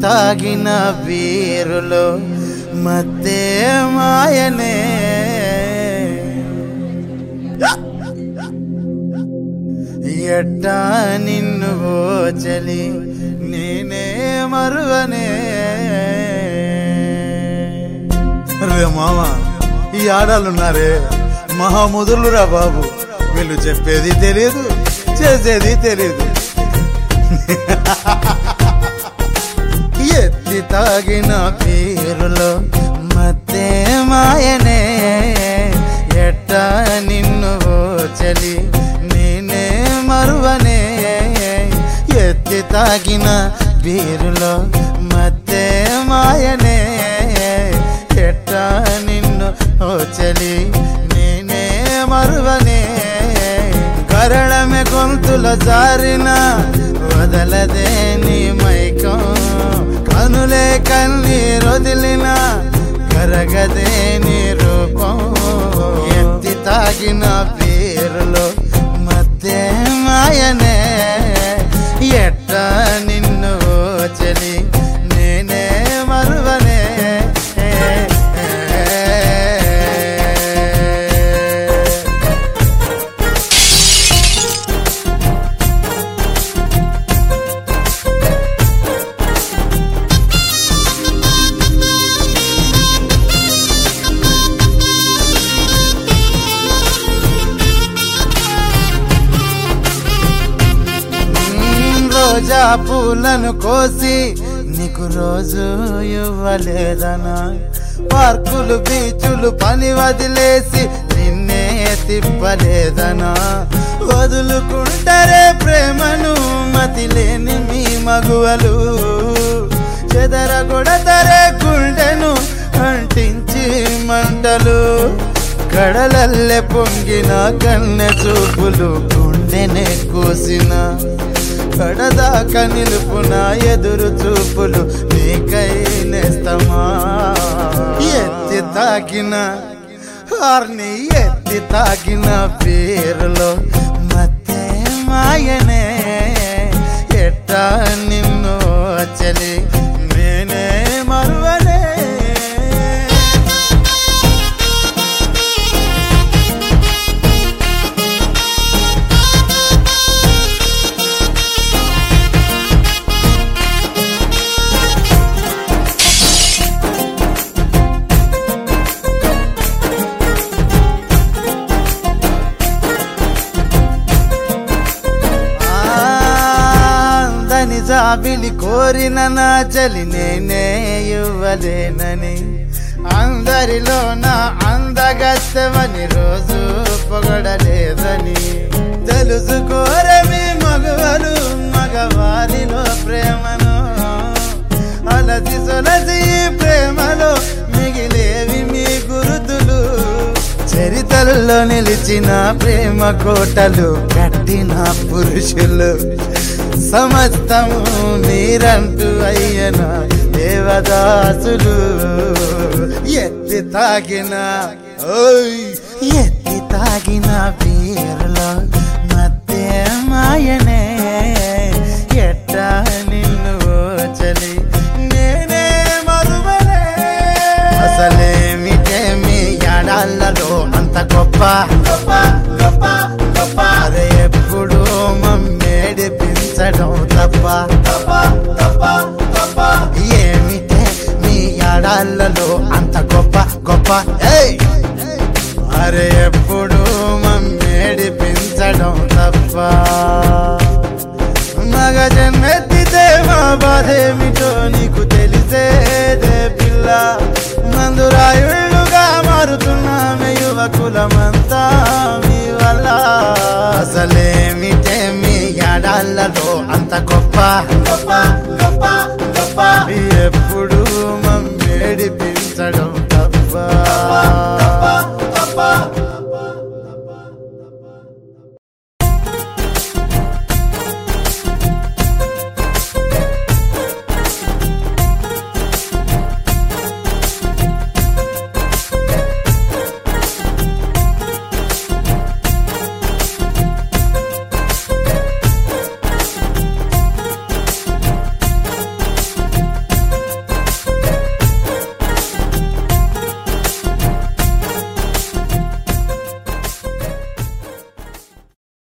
తాగిన వీరులో మధ్య మాయనే ఎట్టా నిన్ను ఓచలి నేనే మరువనే రే మామ ఈ ఆడాలున్నారే మహాముదులురా బాబు వీళ్ళు చెప్పేది తెలియదు చేసేది తెలియదు ఎత్తి తాగిన పేరులో మత్తే మాయనే ఎట్టా నిన్ను చలి నేనే మరువనే ఎత్తి తాగిన బీరులో మత్తే మాయనే ఎట్టా నిన్ను ఓ చలి నేనే మరువనే కరళమె గొంతుల జారిన వదలదే నీ మైకం కనులే కన్నీరొదిలిన కరగదే నీ రూపం ఎత్తి తాగిన పేరులో మధ్య మాయనే ఎట్ట నిన్ను చలి నేనే మరువనే మ్మ్, రోజా పూలను కోసి నీకు రోజు ఇవ్వలేదనా పార్కులు బీచులు పని వదిలేసి నిన్నే తిప్పలేదనా వదులుకుంటారే ప్రేమను మతి లేని మీ మగువలు చెదరగొడతరే గుండెను అంటించి మంటలు కడలల్లె పొంగిన కన్నె చూపులు గుండెనే కోసిన కడదాకా నిలుపున ఎదురు చూపులు నీకై నేస్తమా ఎత్తి తాకిన హార్ని ఎత్తి తాకిన పేరులో మధ్య మాయనే ఎట్టా నిన్ను చలి నేనే మరువనే అందని జాబిలి కోరిన నా చలి నేనే ఇవ్వలేనని అందరిలో నా అందగత్తమని రోజు పొగడలేదని తెలుసుకోరే మీ మగవారు మగవారిలో ప్రేమను అలసి సొలసి ఈ ప్రేమలో మిగిలేవి మీ గురుతులు చరితల్లో నిలిచిన ప్రేమ కోటలు కట్టిన పురుషులు సమస్తము మీరంటూ అయ్యన దేవదాసులు ఎత్తి తాగిన ఓయ్ ఎత్తి తాగిన పేరులో మధ్య మాయనే ఎట్టా నిన్ను చలి నేనే మరువలే అసలేమిటే మీ ఎడాళ్ళలో అంత గొప్ప గొప్ప గొప్ప గొప్ప అరే ఎప్పుడు మమ్మేడిపించడం తప్ప తప్ప తప్ప తప్ప ఏమిటే మీ ఎడాళ్ళలో అంత గొప్ప గొప్ప ఏయ్ అరే ఎప్పుడు మమ్మేడిపించడం తప్ప మగ జన్మెత్తితే మా బాధేమిటో నీకు తెలిసేదే పిల్ల మందురాయుళ్ళుగా మారుతున్నామే యువకులమంతా మీ వల్ల అసలేమిటే మీ ఎడాళ్ళలో అంత గొప్ప గొప్ప గొప్ప గొప్ప ఎప్పుడు మమ్మేడిపించడం తప్ప